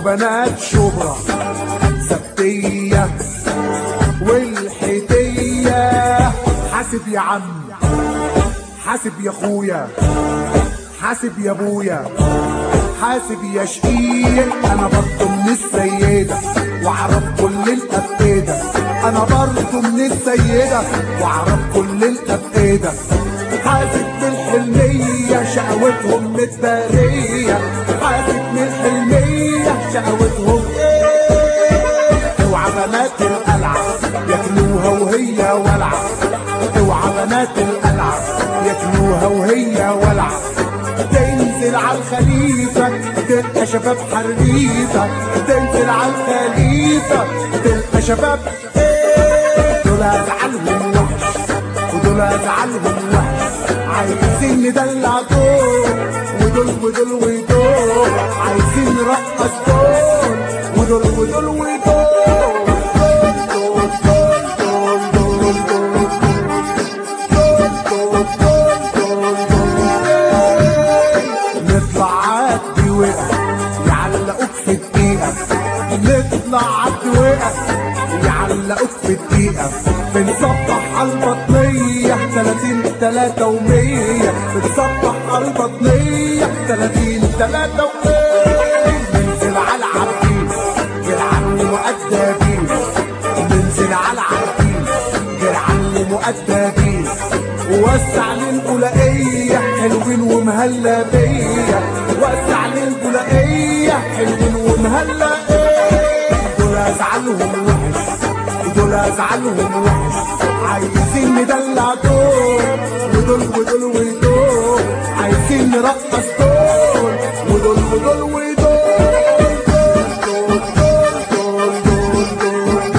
وبنات شبرا سبتية والحيتية حاسب يا عم حاسب يا اخويا حاسب يا ابويا حاسب يا شقيق انا برضه من السيدة واعرف كل الافئدة انا برضه من السيدة واعرف كل الافئدة حاسب من الحلمية شقوتهم متبارية حاسب من الحلمية شقوتهم ايه اوعى بنات القلعة ياكلوها وهي ولعة اوعى بنات القلعة ياكلوها وهي ولعة تنزل على الخليفة تلقى شباب حريفة تنزل على الخليفة تلقى شباب ايه دول ازعلهم وحش ودول ازعلهم وحش عايزين ندلع دول ودول ودول ودول عايزين نرقص دول ودول ودول ودول دول دول دول دول دول دول نطلع عدي وقف يعلقوك في دقيقة نطلع عدي وقف يعلقوك في دقيقة بنصبح على البطنية 30 3 و100 بنصبح على البطنية 30 3 و100 ننزل على العبدين جرعان مؤدبين ننزل على العبدين جرعان مؤدبين ووسع للبولائية حلوين ومهلا بيا وسع للبولائية حلوين ومهلا ايه دول ازعلهم وحش ودول ازعلهم وحش عايزين ندلع دول ودول ودول ودول عايزين نرقص دول ودول ودول ودول دول دول دول دول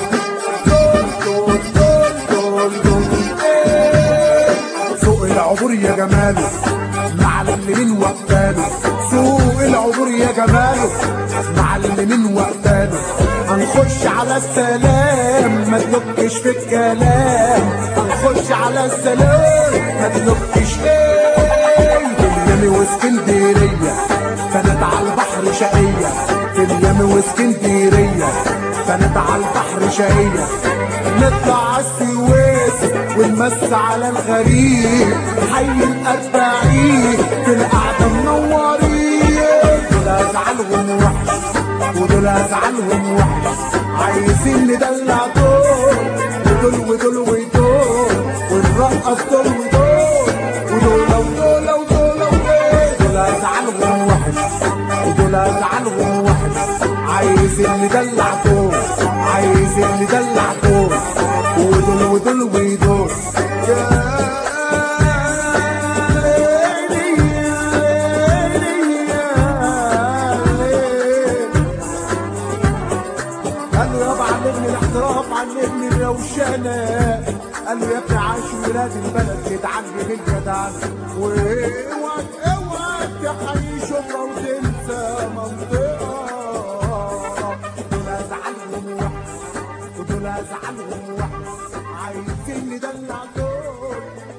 دول دول سوق العبور يا جماله معلمين وقتاله سوق العبور يا جماله معلمين وقتاله هنخش على السلام ما تلقش في الكلام هنخش على السلام ما تلقش ايه في اليمن واسكندريه بنات على البحر شقيه في اليمن واسكندريه بنات على البحر شقيه نطلع على السويس ونمس على الغريب حي الأربعين في القعدة منورين دول أزعلهم وحش ودول أزعلهم وحش عايزين ندلع دول ودول ودول ودول ونرقص دول ودول ودول ودول ودول ودول دول أزعلهم وحش ودول أزعلهم وحش عايزين ندلع دول عايزين ندلع دول ودول ودول ودول قال له يابا علمني الاحتراف علمني الروشنة قال له يا ابني عاش ولاد البلد يتعلم الجدعان واوعى اوعى تحيي شبرا وتنسى منطقة دول ازعلهم وحش ودول ازعلهم وحش عايزين ندلع دول